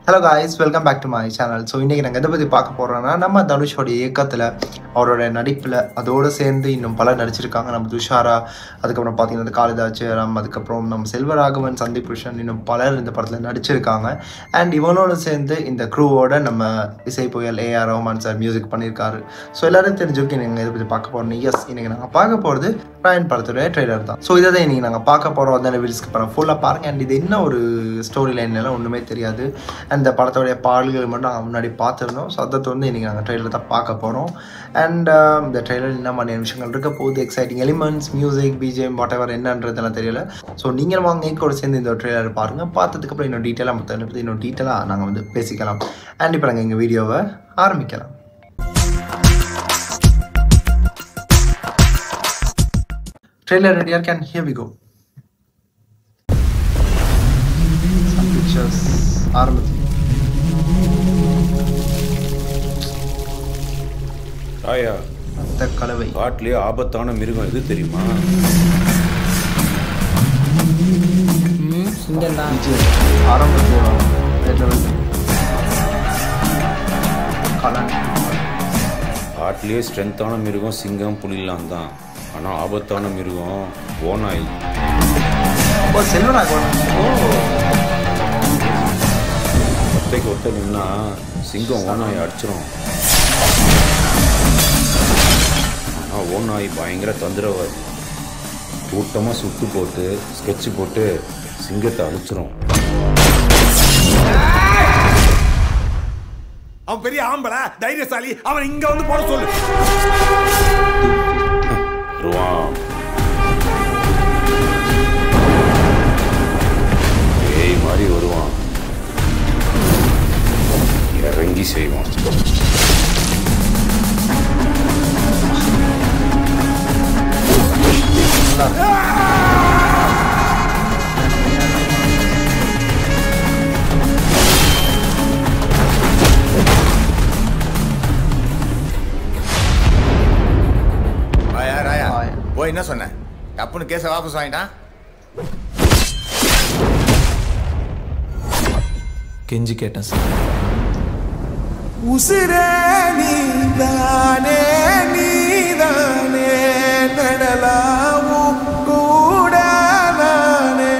Hello guys welcome back to my channel so இன்றைக்கி நாங்கள் எதை பற்றி பார்க்க போகிறோம்னா நம்ம தனுஷோட இயக்கத்தில் அவரோட நடிப்பில் அதோடு சேர்ந்து இன்னும் பலர் நடிச்சிருக்காங்க நம்ம துஷாரா அதுக்கப்புறம் பார்த்தீங்கன்னா இந்த காளிதாஸ் ஜெயராம் அதுக்கப்புறம் நம்ம செல்வராகவன் சந்தீப் புருஷன் இன்னும் பலர் இந்த படத்தில் நடிச்சிருக்காங்க அண்ட் இவனோட சேர்ந்து இந்த க்ரூவோட நம்ம இசை புயல் ஏஆர் ரஹ்மான் சார் மியூசிக் பண்ணியிருக்காரு ஸோ எல்லாரும் தெரிஞ்சுக்கி நீங்கள் இதை பற்றி பார்க்க போகிறோம் எஸ் இன்றைக்கி நாங்கள் பார்க்க போகிறது ராயன் படத்துடைய ட்ரெய்லர் தான் ஸோ இதை தான் இன்றைக்கி நாங்கள் பார்க்க போகிறோம் அந்த வீடியோஸ்க்கு பண்ண ஃபுல்லாக பாருங்கள் அண்ட் இது என்ன ஒரு ஸ்டோரி லைன் எல்லாம் ஒன்றுமே தெரியாது அந்த படத்தோடைய பாடல்கள் மட்டும் நாங்கள் முன்னாடி பார்த்துருந்தோம் ஸோ அதை வந்து இன்றைக்கி நாங்கள் ட்ரெய்லர் தான் பார்க்க போகிறோம் அண்ட் இந்த ட்ரெய்லர் என்ன மாதிரியான விஷயங்கள் இருக்க போகுது exciting elements music BGM whatever என்னன்றதெல்லாம் தெரியல ஸோ நீங்கள் வாங்க கூட சேர்ந்து இந்த ட்ரெய்லர் பாருங்கள் பார்த்ததுக்கப்புறம் இன்னும் டீட்டெயிலாக மற்ற பற்றி இன்னும் டீட்டெயிலாக நாங்கள் வந்து பேசிக்கலாம் அண்ட் இப்போ நாங்கள் எங்கள் வீடியோவை ஆரம்பிக்கலாம் trailer ready can here we go some pictures ஆரம்பிச்சு தாயா அந்த கலவை காட்டிலே ஆபத்தான மிருகம் எது தெரியுமா சிங்கம் தான் விஜய் ஆரம்பத்தில் வேற level. கலன் காட்டிலே ஸ்ட்ரென்த்தான மிருகம் சிங்கம் புலிலாம் தான் ஆனால் ஆபத்தான மிருகம் ஓநாய் ஓ செல்வராகவன் ஓ ஒத்தைக்கு ஒத்த நின்னா சிங்கம் ஓநாயை அடிச்சிரும் ஆனால் ஓநாய் பயங்கர தந்திரவாதி கூட்டமாக சுட்டு போட்டு ஸ்கெட்ச் போட்டு சிங்கத்தை அழிச்சிரும் அவன் பெரிய ஆம்பளை தைரியசாலி அவன் இங்க வந்து போட சொல்லு வருவான் பேய் மாதிரி வருவான் இறங்கி செய்வான் ராயா ராயா ராயா. போய் என்ன சொன்ன டப்புன்னு கேஸ வாபஸ் வாங்கிட்டான் கெஞ்சி கேட்டேன் சார் உசிரே நீதானே நீதானே நடலாவும் கூட நானே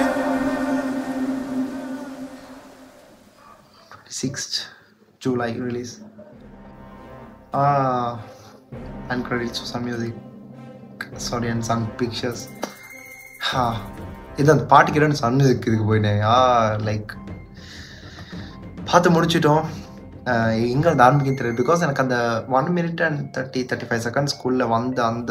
sixth July release ah and credits to some music sorry and some pictures ha இது அந்த பாட்டுக்கு இரண்டு சன் மியூசிக் இதுக்கு போயிட்டேன் ஆ லைக் பார்த்து முடிச்சிட்டோம் எங்கே அந்த ஆரம்பிக்கும் தெரியாது பிகாஸ் எனக்கு அந்த one minute and thirty thirty five second ஸ்கூலில் வந்த அந்த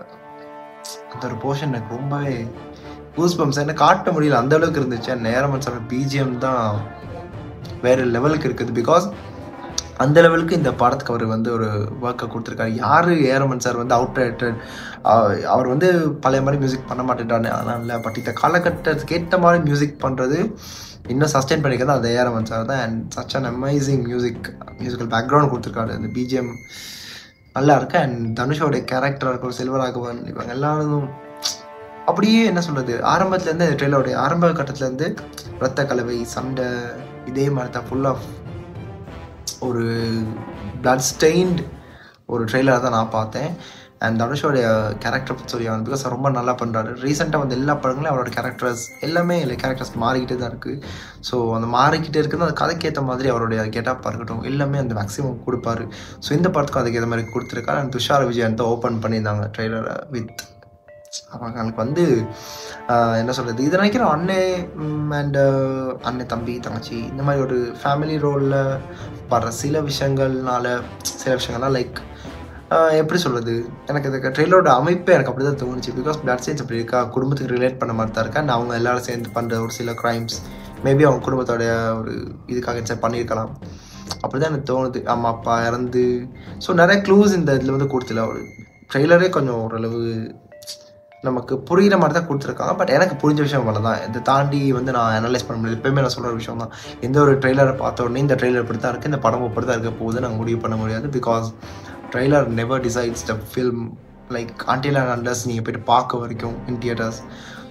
அந்த ஒரு போர்ஷன் எனக்கு ரொம்பவே கூஸ் பம்ப்ஸ் என்ன காட்ட முடியல அந்த அளவுக்கு இருந்துச்சு நேரம் சார் பிஜிஎம் தான் வேறு லெவலுக்கு இருக்குது பிகாஸ் அந்த லெவலுக்கு இந்த படத்துக்கு அவர் வந்து ஒரு ஒர்க்கை கொடுத்துருக்காரு யார் ஏரமன் சார் வந்து அவுட் ரேட்டட் அவர் வந்து பழைய மாதிரி மியூசிக் பண்ண மாட்டேன்றாரு அதெல்லாம் இல்லை பட் இந்த காலகட்டத்துக்கு ஏற்ற மாதிரி மியூசிக் பண்ணுறது இன்னும் சஸ்டெயின் பண்ணிக்கிறது அது ஏரமன் சார் தான் and such an amazing music musical background கொடுத்துருக்காரு இந்த பிஜிஎம் நல்லா இருக்கு அண்ட் தனுஷோடைய கேரக்டராக இருக்கும் செல்வராகவன் இவங்க எல்லாரும் அப்படியே என்ன சொல்றது ஆரம்பத்துலேருந்து ட்ரெயிலோடைய ஆரம்ப கட்டத்துலேருந்து ரத்த கலவை சண்டை இதே மாதிரி தான் ஃபுல் ஆஃப் ஒரு பிளட் ஸ்டெயின்ட் ஒரு ட்ரெய்லர் தான் நான் பார்த்தேன் அண்ட் தனுஷோடைய கேரக்டர் பற்றி சொல்லி அவன் பிகாஸ் ரொம்ப நல்லா பண்ணுறாரு ரீசெண்டாக வந்து எல்லா படங்களையும் அவரோட கேரக்டர்ஸ் எல்லாமே இல்லை கேரக்டர்ஸ் மாறிக்கிட்டே தான் இருக்குது ஸோ அந்த மாறிக்கிட்டே இருக்குது அந்த கதைக்கேற்ற மாதிரி அவருடைய கெட்டப்பாக இருக்கட்டும் எல்லாமே அந்த மேக்ஸிமம் கொடுப்பாரு ஸோ இந்த படத்துக்கும் அதுக்கேற்ற மாதிரி கொடுத்துருக்காரு அண்ட் துஷார் விஜயன் தான் ஓப்பன் பண்ணியிருந்தாங்க ட்ரெய்லரை வித் அவங்களுக்கு வந்து ஆஹ், என்ன சொல்கிறது இது நினைக்கிறேன் அண்ணே அண்ட் அண்ணன் தம்பி தங்கச்சி இந்த மாதிரி ஒரு ஃபேமிலி ரோலில் வர்ற சில விஷயங்கள்னால சில விஷயங்கள்லாம் லைக் எப்படி சொல்கிறது எனக்கு இந்த ட்ரெயிலரோட அமைப்பே எனக்கு அப்படி தான் தோணுச்சு பிகாஸ் பிளட் சைன்ஸ் அப்படி இருக்கா குடும்பத்துக்கு ரிலேட் பண்ண மாதிரி தான் இருக்கா and அவங்க எல்லாரும் சேர்ந்து பண்ணுற ஒரு சில க்ரைம்ஸ் மேபி அவங்க குடும்பத்தோடைய ஒரு இதுக்காக சரி பண்ணியிருக்கலாம் அப்படி தான் எனக்கு தோணுது அம்மா அப்பா இறந்து ஸோ நிறைய க்ளூஸ் இந்த இதில் வந்து கொடுத்துல ஒரு ட்ரெய்லரே கொஞ்சம் ஓரளவு நமக்கு புரிகிற மாதிரி தான் கொடுத்துருக்காங்க பட் எனக்கு புரிஞ்ச விஷயம் அவ்வளோ தான் இதை தாண்டி வந்து நான் அனலைஸ் பண்ண முடியாது எப்பயுமே நான் சொல்கிற விஷயம் தான் எந்த ஒரு ட்ரெய்லரை பார்த்த உடனே இந்த ட்ரெய்லர் இப்படி தான் இருக்குது இந்த படம் இப்படி தான் இருக்க போகுது நாங்கள் முடிவு பண்ண முடியாது because trailer never decides the film like until and unless நீங்கள் போயிட்டு பார்க்க வரைக்கும் இன் தியேட்டர்ஸ்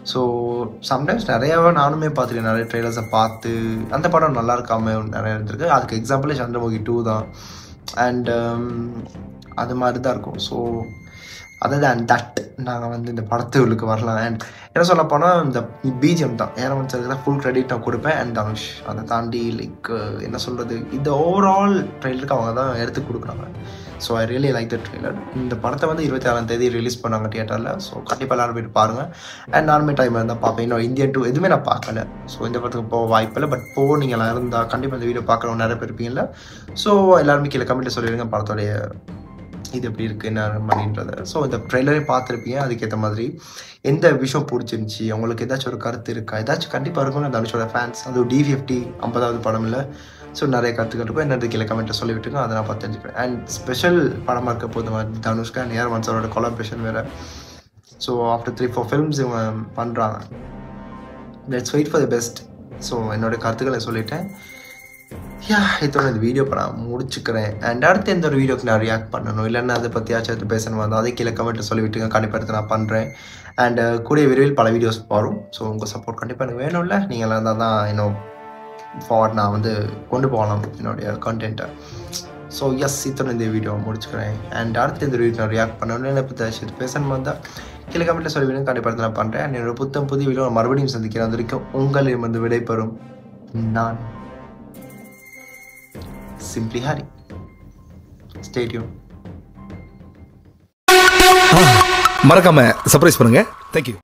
ஸோ சம்டைம்ஸ் நிறையாவே நானுமே பார்த்துருக்கேன் நிறைய ட்ரெய்லர்ஸை பார்த்து அந்த படம் நல்லா இருக்காம நிறைய இருந்திருக்கு அதுக்கு எக்ஸாம்பிளே சந்திரமுகி டூ தான் அண்ட் அது மாதிரி தான் இருக்கும் ஸோ அதர் தேன் தட் நாங்கள் வந்து இந்த படத்துக்கு வரலாம் அண்ட் என்ன சொல்ல போனால் இந்த பிஜிஎம் தான் ஏன்னா தான் ஃபுல் கிரெடிட் நான் கொடுப்பேன் அண்ட் தனுஷ் அதை தாண்டி லைக் என்ன சொல்கிறது இந்த ஓவரால் ட்ரெய்லருக்கு அவங்க தான் எடுத்து கொடுக்குறாங்க so I really like the trailer இந்த படத்தை வந்து இருபத்தி ஆறாம் தேதி ரிலீஸ் பண்ணாங்க தியேட்டரில் ஸோ கண்டிப்பாக எல்லாரும் போயிட்டு பாருங்கள் அண்ட் நானுமே டைம் இருந்தால் பார்ப்பேன் இன்னும் இந்தியன் டூ எதுவுமே நான் பார்க்கல ஸோ இந்த படத்துக்கு போக வாய்ப்பில்லை பட் போக நீங்கள் எல்லாம் இருந்தால் கண்டிப்பாக இந்த வீடியோ பார்க்குறவங்க நிறைய பேர் இருப்பீங்கல்ல ஸோ எல்லாருமே கீழே கமெண்ட்டில் சொல்லிடுங்க படத்தோடைய இது எப்படி இருக்குது என்ன அப்படின்றத ஸோ இந்த ட்ரெய்லரே பார்த்துருப்பீங்க அதுக்கேற்ற மாதிரி எந்த விஷயம் பிடிச்சிருந்துச்சி உங்களுக்கு ஏதாச்சும் ஒரு கருத்து இருக்கா ஏதாச்சும் கண்டிப்பாக இருக்கும் தனுஷோட ஃபேன்ஸ் அது டி ஃபிஃப்டி ஐம்பதாவது படம் இல்லை ஸோ நிறைய கருத்துக்கள் இருக்கும் என்னது கீழே கமெண்ட்டை சொல்லி விட்டுங்க அதை நான் பார்த்து தெரிஞ்சுக்கிறேன் அண்ட் ஸ்பெஷல் படமாக இருக்க போது தனுஷ்கா அண்ட் ஏர் மன்சரோட கொலாபரேஷன் வேறு so after three four films இவங்க பண்ணுறாங்க let's wait for the best so என்னோட கருத்துக்களை சொல்லிட்டேன் யா இதோட இந்த வீடியோ நான் முடிச்சுக்கிறேன் அண்ட் அடுத்து எந்த ஒரு வீடியோக்கு நான் ரியாக்ட் பண்ணணும் இல்லைன்னா அதை பற்றியாச்சும் எடுத்து பேசணும் வந்து அதை கீழே கமெண்ட்டில் சொல்லி விட்டுங்க கண்டிப்பாக எடுத்து நான் பண்ணுறேன் அண்ட் கூடிய விரைவில் பல வீடியோஸ் வரும் ஸோ உங்கள் சப்போர்ட் கண்டிப்பாக எனக்கு வேணும்ல நீங்கள் இருந்தால் தான் இன்னும் ஃபார்வர்ட் நான் வந்து கொண்டு போகலாம் என்னுடைய கண்டென்ட்டை ஸோ எஸ் இத்தனை இந்த வீடியோ முடிச்சுக்கிறேன் அண்ட் அடுத்து இந்த வீடியோ நான் ரியாக்ட் பண்ணணும் இல்லை பற்றி ஏதாச்சும் பேசணும் வந்தால் கீழே கமெண்ட்டில் சொல்லி விடுங்க கண்டிப்பாக எடுத்து நான் பண்ணுறேன் அண்ட் என்னோட புத்தம் புதிய வீடியோ மறுபடியும் சந்திக்கிறேன் அது வரைக்கும் உங்களிடமிருந்து விடைபெறும் நான் சிம்பிளி ஹாரி ஸ்டேடியம் மறக்காம சர்ப்ரைஸ் பண்ணுங்க தேங்க்யூ